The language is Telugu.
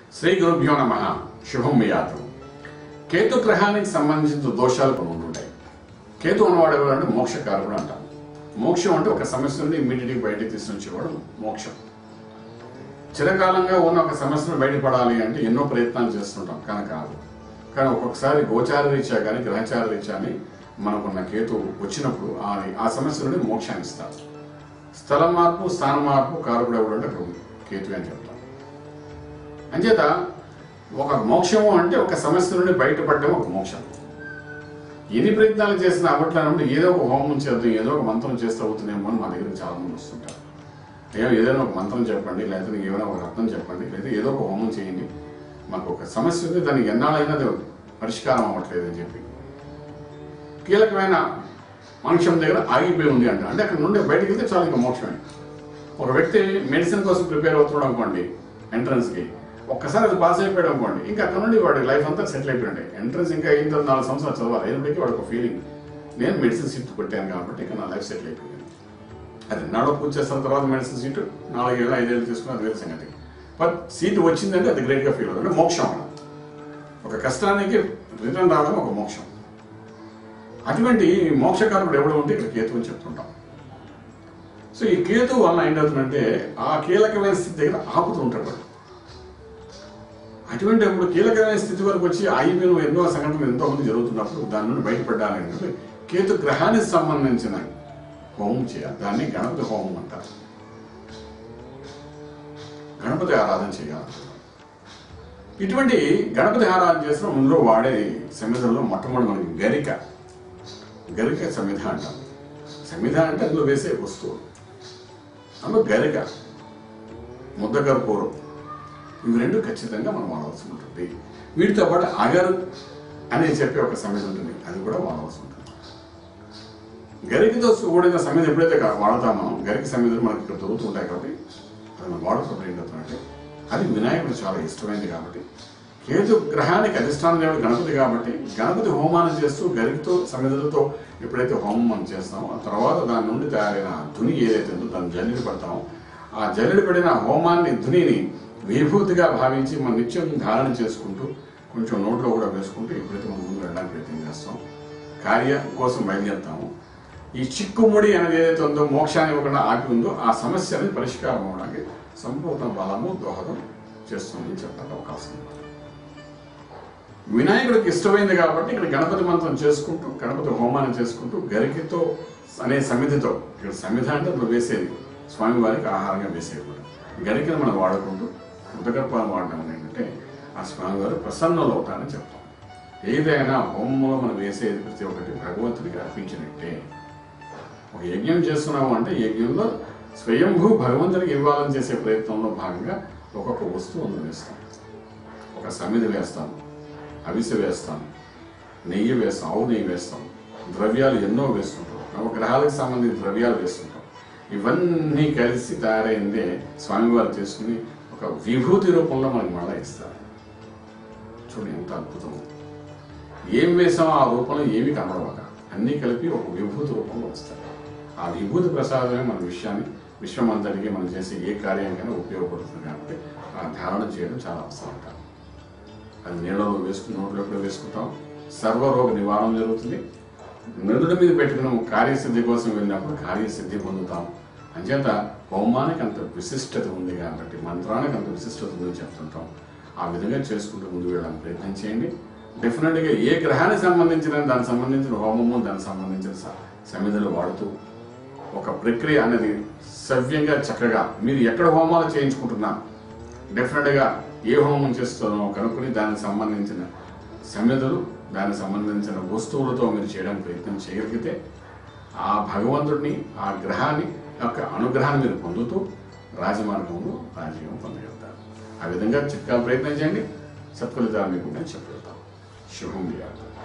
శ్రీ గురుభ్యో నమ శుభం మియాతం కేతు గ్రహానికి సంబంధించిన దోషాలు కొన్ని ఉంటుంటాయి కేతు ఉన్నవాడు ఎవరంటే మోక్షకారుడు అంటాం మోక్షం అంటే ఒక సమస్య నుండి ఇమ్మీడియట్గా బయటకు తీసుకొచ్చేవాడు మోక్షం చిరకాలంగా ఉన్న ఒక సమస్యను బయటపడాలి అంటే ఎన్నో ప్రయత్నాలు చేస్తుంటాం కానీ కాదు కానీ ఒక్కొక్కసారి గోచార రీత్యా కానీ గ్రహచార రీత్యా కానీ మనకున్న కేతు వచ్చినప్పుడు ఆ ఆ సమస్య నుండి మోక్షాన్ని ఇస్తారు స్థల మార్పు స్థాన మార్పు కారకుడు ఎవడు అంటే అక్కడ కేతు అని చెప్తాం అంచేత ఒక మోక్షము అంటే ఒక సమస్య నుండి బయటపడడం ఒక మోక్షం ఎన్ని ప్రయత్నాలు చేసినా అవ్వట్లేనప్పుడు ఏదో ఒక హోమం చేద్దాం ఏదో ఒక మంత్రం చేస్తే అవుతుందేమో అని మా దగ్గరికి చాలా మంది వస్తుంటారు ఏమో ఏదైనా ఒక మంత్రం చెప్పండి లేకపోతే ఏమైనా ఒక రత్నం చెప్పండి లేదా ఏదో ఒక హోమం చేయండి మాకు ఒక సమస్య ఉంది దానికి ఎన్నాళ్ళైనా అది పరిష్కారం అవ్వట్లేదు అని చెప్పి కీలకమైన అంశం దగ్గర ఆగిపోయి ఉంది అంట అంటే అక్కడ నుండి బయటకు వెళ్తే చాలా ఇంకా మోక్షమే ఒక వ్యక్తి మెడిసిన్ కోసం ప్రిపేర్ అవుతున్నాడు అనుకోండి ఎంట్రన్స్కి ఒక్కసారి అది పాస్ అయిపోయాడు అనుకోండి ఇంకా అక్కడ నుండి వాడి లైఫ్ అంతా సెటిల్ అయిపోయింది ఎంట్రన్స్ ఇంకా అయిన తర్వాత నాలుగు సంవత్సరాలు చదవాలి అయినప్పటికీ వాడికి ఒక ఫీలింగ్ నేను మెడిసిన్ సీట్ కొట్టాను కాబట్టి ఇంకా నా లైఫ్ సెటిల్ అయిపోయింది అది నాడో పూజ చేసిన తర్వాత మెడిసిన్ సీటు నాలుగేళ్ళు ఐదేళ్ళు తీసుకుని అది వేరే సంగతి బట్ సీటు వచ్చిందంటే అది గ్రేట్గా ఫీల్ అవుతుంది అంటే మోక్షం అన్నమాట. ఒక కష్టానికి రిటర్న్ రావడం ఒక మోక్షం అటువంటి మోక్షకారుడు ఎవడు ఉంటే ఇక్కడ కేతు అని చెప్తుంటాం సో ఈ కేతు వలన ఏంటవుతుందంటే ఆ కీలకమైన స్థితి దగ్గర ఆపుతూ ఉంటాడు వాడు అటువంటి అప్పుడు కీలకమైన స్థితి వరకు వచ్చి ఆగిపోయిన ఎన్నో సంఘటనలు ఎంతో మంది జరుగుతున్నప్పుడు దాని నుండి బయటపడాలి అంటే కేతు గ్రహానికి సంబంధించిన హోమం చేయాలి దాన్ని గణపతి హోమం అంటారు గణపతి ఆరాధన చేయాలి ఇటువంటి గణపతి ఆరాధన చేసిన ముందులో వాడే సమిధంలో మొట్టమొదటి మనకి గరిక గరిక సమిధ అంటాం సమిధ అంటే అందులో వేసే వస్తువు అందులో గరిక ముద్ద కర్పూరం ఇవి రెండు ఖచ్చితంగా మనం వాడవలసి ఉంటుంది వీటితో పాటు అగరు అని చెప్పే ఒక సమిధ ఉంటుంది అది కూడా వాడవలసి ఉంటుంది గరికతో కూడిన సమిధ ఎప్పుడైతే కా- వాడతామో గరిక సమిధలు మనకి ఇక్కడ దొరుకుతుంటాయి కాబట్టి అది మనం వాడుతున్నప్పుడు ఏంటవుతుందంటే అది వినాయకుడు చాలా ఇష్టమైంది కాబట్టి కేతు గ్రహానికి అధిష్టాన దేవుడు గణపతి కాబట్టి గణపతి హోమాన్ని చేస్తూ గరికతో సమిధలతో ఎప్పుడైతే హోమం మనం చేస్తామో ఆ తర్వాత దాని నుండి తయారైన ధుని ఏదైతే ఉందో దాన్ని జల్లిడి పడతామో ఆ జల్లిడి పడిన హోమాన్ని ధునిని విభూతిగా భావించి మనం నిత్యం ధారణ చేసుకుంటూ కొంచెం నోట్లో కూడా వేసుకుంటూ ఎప్పుడైతే మనం ముందు వెళ్ళడానికి ప్రయత్నం చేస్తాం కార్యం కోసం బయలుదేరుతాము ఈ చిక్కుముడి అనేది ఏదైతే ఉందో మోక్షాన్ని ఇవ్వకుండా ఆపి ఉందో ఆ సమస్య అనేది పరిష్కారం అవడానికి సంపూర్ణ బలము దోహదం చేస్తుందని చెప్పడానికి అవకాశం ఉంది వినాయకుడికి ఇష్టమైంది కాబట్టి ఇక్కడ గణపతి మంత్రం చేసుకుంటూ గణపతి హోమాన్ని చేసుకుంటూ గరికితో అనే సమిధితో ఇక్కడ సమిధ అంటే అందులో వేసేది స్వామివారికి ఆహారంగా వేసేది కూడా గరికను మనం వాడుకుంటూ ఉదకర్పాలు వాడడం వల్ల ఏంటంటే ఆ స్వామివారు ప్రసన్నులు అవుతారని చెప్తాం ఏదైనా హోమంలో మనం వేసేది ప్రతి ఒక్కటి భగవంతుడికి అర్పించినట్టే ఒక యజ్ఞం చేస్తున్నాము అంటే యజ్ఞంలో స్వయంభూ భగవంతుడికి ఇవ్వాలని చేసే ప్రయత్నంలో భాగంగా ఒక్కొక్క వస్తువును వేస్తాం ఒక సమిధి వేస్తాం అవిసె వేస్తాం నెయ్యి వేస్తాం ఆవు నెయ్యి వేస్తాం ద్రవ్యాలు ఎన్నో వేస్తుంటాం నవగ్రహాలకు సంబంధించిన ద్రవ్యాలు వేస్తుంటాం ఇవన్నీ కలిసి తయారైందే స్వామివారు చేసుకుని ఒక విభూతి రూపంలో మనకు మళ్ళా ఇస్తారు చూడండి ఎంత అద్భుతం ఏం వేసామో ఆ రూపంలో ఏమి కనబడవక అన్నీ కలిపి ఒక విభూతి రూపంలో వస్తాయి ఆ విభూతి ప్రసాదమే మన విషయాన్ని విశ్వం అంతటికి మనం చేసే ఏ కార్యానికైనా ఉపయోగపడుతుంది కాబట్టి ఆ ధారణ చేయడం చాలా అవసరం అంటారు అది నీళ్ళలో వేసుకుని నోట్లో కూడా వేసుకుంటాం సర్వరోగ నివారణ జరుగుతుంది నదుడి మీద పెట్టుకున్న కార్యసిద్ధి కోసం వెళ్ళినప్పుడు కార్యసిద్ధి పొందుతాం అంచేత హోమానికి అంత విశిష్టత ఉంది కాబట్టి మంత్రానికి అంత విశిష్టత ఉందని చెప్తుంటాం ఆ విధంగా చేసుకుంటూ ముందు వెళ్ళడానికి ప్రయత్నం చేయండి డెఫినెట్గా ఏ గ్రహానికి సంబంధించిన దానికి సంబంధించిన హోమము దానికి సంబంధించిన స- సమిధులు వాడుతూ ఒక ప్రక్రియ అనేది సవ్యంగా చక్కగా మీరు ఎక్కడ హోమాలు చేయించుకుంటున్నా డెఫినెట్గా ఏ హోమం చేస్తున్నామో కనుక్కొని దానికి సంబంధించిన సమిధులు దానికి సంబంధించిన వస్తువులతో మీరు చేయడానికి ప్రయత్నం చేయగలిగితే ఆ భగవంతుడిని ఆ గ్రహాన్ని యొక్క అనుగ్రహాన్ని మీరు పొందుతూ రాజమార్గంలో రాజయోగం పొందగలుగుతారు ఆ విధంగా చిట్కా ప్రయత్నం చేయండి సత్ఫలితాలు మీకు నేను చెప్పగలుగుతాను శుభం వ్యాధి